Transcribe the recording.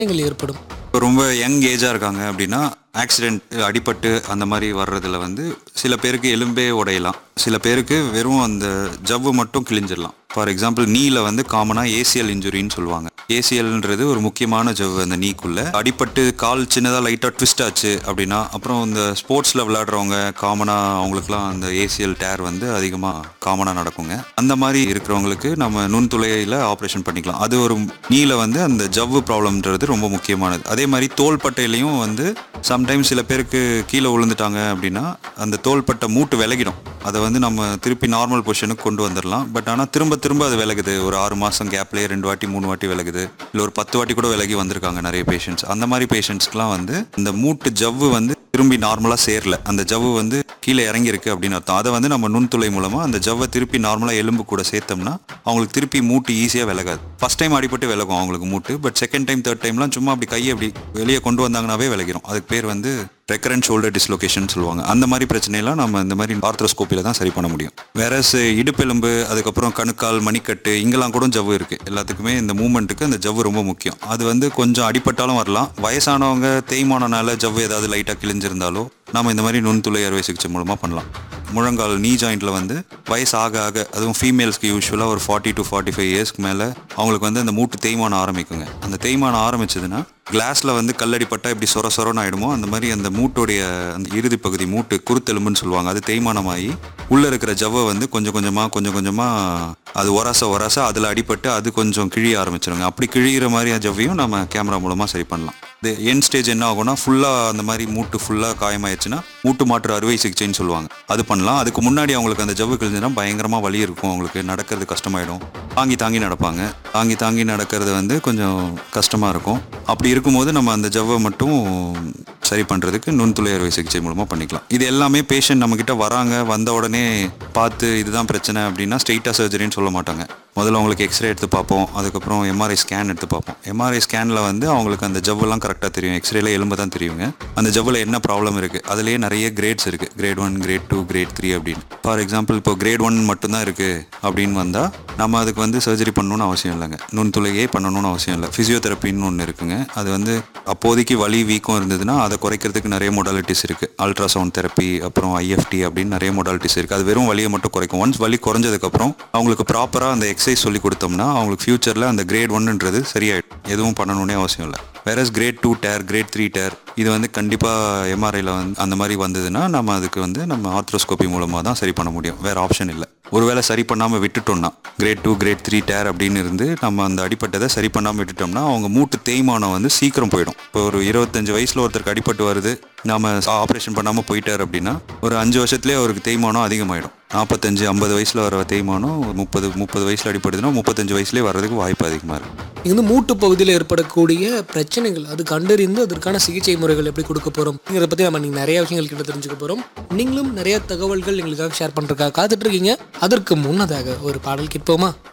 பிரச்சனைகள் ஏற்படும் இப்போ ரொம்ப யங் ஏஜாக இருக்காங்க அப்படின்னா ஆக்சிடென்ட் அடிபட்டு அந்த மாதிரி வர்றதுல வந்து சில பேருக்கு எலும்பே உடையலாம் சில பேருக்கு வெறும் அந்த ஜவ்வு மட்டும் கிழிஞ்சிடலாம் ஃபார் எக்ஸாம்பிள் நீல வந்து காமனாக ஏசிஎல் இன்ஜுரின்னு சொல்லுவாங்க ஏசிஎல்ன்றது ஒரு முக்கியமான ஜவ்வு அந்த நீக்குள்ள அடிபட்டு கால் சின்னதாக லைட்டாக ட்விஸ்ட் ஆச்சு அப்படின்னா அப்புறம் இந்த ஸ்போர்ட்ஸில் விளையாடுறவங்க காமனாக அவங்களுக்குலாம் அந்த ஏசிஎல் டேர் வந்து அதிகமாக காமனாக நடக்குங்க அந்த மாதிரி இருக்கிறவங்களுக்கு நம்ம நுண்துளையில் ஆப்ரேஷன் பண்ணிக்கலாம் அது ஒரு நீல வந்து அந்த ஜவ்வு ப்ராப்ளம்ன்றது ரொம்ப முக்கியமானது அதே மாதிரி தோள்பட்டையிலையும் வந்து சம்டைம்ஸ் சில பேருக்கு கீழே விழுந்துட்டாங்க அப்படின்னா அந்த தோள்பட்டை மூட்டு விலகிடும் அதை வந்து நம்ம திருப்பி நார்மல் பொசிஷனுக்கு கொண்டு வந்துடலாம் பட் ஆனால் திரும்ப திரும்ப அது விலகுது ஒரு ஆறு மாதம் கேப்லேயே ரெண்டு வாட்டி மூணு வாட்டி விலகுது இல்லை ஒரு பத்து வாட்டி கூட விலகி வந்திருக்காங்க நிறைய பேஷண்ட்ஸ் அந்த மாதிரி பேஷண்ட்ஸ்க்குலாம் வந்து இந்த மூட்டு ஜவ்வு வந்து திரும்பி நார்மலாக சேரல அந்த ஜவ்வு வந்து கீழே இறங்கியிருக்கு அப்படின்னு அர்த்தம் அதை வந்து நம்ம நுண்துளை மூலமாக அந்த ஜவ்வை திருப்பி நார்மலாக எலும்பு கூட சேர்த்தோம்னா அவங்களுக்கு திருப்பி மூட்டு ஈஸியாக விலகாது ஃபர்ஸ்ட் டைம் அடிபட்டு விலகும் அவங்களுக்கு மூட்டு பட் செகண்ட் டைம் தேர்ட் டைம்லாம் சும்மா அப்படி கையை அப்படி வெளியே கொண்டு வந்தாங்கனாவே விலகிரும் அதுக்கு பேர் வந்து ரெக்கரண்ட் ஷோல்டர் டிஸ்லொகேஷன் சொல்லுவாங்க அந்த மாதிரி பிரச்சனையெல்லாம் நம்ம இந்த மாதிரி ஆர்த்ரோஸ்கோப்பியில் தான் சரி பண்ண முடியும் வேற இடுப்பெலும்பு அதுக்கப்புறம் கணுக்கால் மணிக்கட்டு இங்கெல்லாம் கூட ஜவ்வு இருக்கு எல்லாத்துக்குமே இந்த மூமெண்ட்டுக்கு அந்த ஜவ்வு ரொம்ப முக்கியம் அது வந்து கொஞ்சம் அடிபட்டாலும் வரலாம் வயசானவங்க தேய்மானனால ஜவ்வு ஏதாவது லைட்டாக கிழிஞ்சிருந்தாலோ நம்ம இந்த மாதிரி நுண்துளை அறுவை சிகிச்சை மூலமாக பண்ணலாம் முழங்கால் நீ ஜாயிண்ட்ல வந்து வயசு ஆக ஆக அதுவும் ஃபீமேல்ஸ்க்கு யூஸ்வலாக ஒரு ஃபார்ட்டி டு ஃபார்ட்டி ஃபைவ் இயர்ஸ்க்கு மேலே அவங்களுக்கு வந்து அந்த மூட்டு தேய்மானம் ஆரம்பிக்குங்க அந்த தேய்மானம் ஆரம்பிச்சதுன்னா கிளாஸ்ல வந்து கல்லடி பட்டா இப்படி சொர சொரன்னு ஆயிடுமோ அந்த மாதிரி அந்த மூட்டுடைய அந்த இறுதி பகுதி மூட்டு குருத்தெலும்புன்னு சொல்லுவாங்க அது தேய்மானமாகி உள்ள இருக்கிற ஜவ்வை வந்து கொஞ்சம் கொஞ்சமா கொஞ்சம் கொஞ்சமா அது ஒராச ஒராச அதுல அடிபட்டு அது கொஞ்சம் கிழிய ஆரம்பிச்சிருங்க அப்படி கிழிகிற மாதிரி ஜவ்வையும் நம்ம கேமரா மூலமா சரி பண்ணலாம் இது என் ஸ்டேஜ் என்ன ஆகும்னா ஃபுல்லா அந்த மாதிரி மூட்டு ஃபுல்லா காயமாயிடுச்சுன்னா மூட்டு மாற்று அறுவை சிகிச்சைன்னு சொல்லுவாங்க அது பண்ணலாம் அதுக்கு முன்னாடி அவங்களுக்கு அந்த ஜவ்வு கிழிஞ்சுன்னா பயங்கரமா வலி இருக்கும் அவங்களுக்கு நடக்கிறது கஷ்டமாயிடும் தாங்கி தாங்கி நடப்பாங்க தாங்கி தாங்கி நடக்கிறது வந்து கொஞ்சம் கஷ்டமா இருக்கும் அப்படி இருக்கும்போது நம்ம அந்த ஜவ்வை மட்டும் சரி பண்றதுக்கு நுண்துளை அறுவை சிகிச்சை மூலமா பண்ணிக்கலாம் இது எல்லாமே பேஷண்ட் நம்ம கிட்ட வராங்க வந்த உடனே பார்த்து இதுதான் பிரச்சனை அப்படின்னா ஸ்ட்ரெயிட்டா சர்ஜரின்னு சொல்ல மாட்டாங்க முதல்ல அவங்களுக்கு எக்ஸ்ரே எடுத்து பார்ப்போம் அதுக்கப்புறம் எம்ஆர்ஐ ஸ்கேன் எடுத்து பார்ப்போம் எம்ஆர்ஐ ஸ்கேனில் வந்து அவங்களுக்கு அந்த ஜவ்வெல்லாம் கரெக்டாக தெரியும் எக்ஸ்ரேல எலும்பு தான் தெரியுங்க அந்த ஜவ்வில் என்ன ப்ராப்ளம் இருக்குது அதுலேயே நிறைய கிரேட்ஸ் இருக்குது grade one grade two grade three அப்படின்னு ஃபார் எக்ஸாம்பிள் இப்போ கிரேட் ஒன் மட்டும்தான் இருக்குது அப்படின்னு வந்தால் நம்ம அதுக்கு வந்து சர்ஜரி பண்ணணும்னு அவசியம் இல்லைங்க நுண்துளையே பண்ணணும்னு அவசியம் இல்லை ஃபிசியோதெரப்பின்னு ஒன்று இருக்குங்க அது வந்து அப்போதைக்கு வலி வீக்கம் இருந்ததுன்னா அதை குறைக்கிறதுக்கு நிறைய மொடாலிட்டிஸ் இருக்குது அல்ட்ராசவுண்ட் தெரப்பி அப்புறம் ஐஎஃப்டி அப்படின்னு நிறைய மொடாலிட்டிஸ் இருக்குது அது வெறும் வலியை மட்டும் குறைக்கும் ஒன்ஸ் வலி குறைஞ்சதுக்கப்புறம் அவங்களுக்கு ப்ராப்பராக அந்த எக்ஸசைஸ் சொல்லி கொடுத்தோம்னா அவங்களுக்கு ஃபியூச்சரில் அந்த கிரேட் ஒன்னுன்றது சரியாயிடும் எதுவும் பண்ணணும்னே அவசியம் இல்லை whereas grade two there grade three there இது வந்து கண்டிப்பாக எம்ஆர்ஐயில் வந்து அந்த மாதிரி வந்ததுன்னா நம்ம அதுக்கு வந்து நம்ம ஆர்த்ரோஸ்கோபி மூலமாக தான் சரி பண்ண முடியும் வேற ஆப்ஷன் இல்லை ஒருவேளை சரி பண்ணாமல் விட்டுட்டோம்னா grade two grade three there அப்படின்னு இருந்து நம்ம அந்த அடிப்பட்டதை சரி பண்ணாமல் விட்டுட்டோம்னா அவங்க மூட்டு தேய்மானம் வந்து சீக்கிரம் போயிடும் இப்போ ஒரு இருபத்தஞ்சு வயசில் ஒருத்தருக்கு அடிபட்டு வருது நாம ஆப்ரேஷன் பண்ணாமல் போயிட்டார் அப்படின்னா ஒரு அஞ்சு வருஷத்துலேயே அவருக்கு தேய்மானம் அதிகமாயிடும் நாற்பத்தஞ்சு ஐம்பது வயசில் வர தேய்மானம் ஒரு முப்பது முப்பது வயசில் அடிப்படுதுன்னா முப்பத்தஞ்சு வயசுலேயே வர்றதுக்கு வாய்ப்பு அதிகமாக இருக்கும் இது வந்து மூட்டு பகுதியில் ஏற்படக்கூடிய பிரச்சனைகள் அது கண்டறிந்து அதற்கான சிகிச்சை முறைகள் எப்படி கொடுக்க போகிறோம் அப்படிங்கிறத பற்றி நம்ம நீங்கள் நிறைய விஷயங்கள் கிட்ட தெரிஞ்சுக்க போகிறோம் நீங்களும் நிறைய தகவல்கள் எங்களுக்காக ஷேர் பண்ணுறதுக்காக காத்துட்டு இருக்கீங்க அதற்கு முன்னதாக ஒரு பாடல் கேட்போமா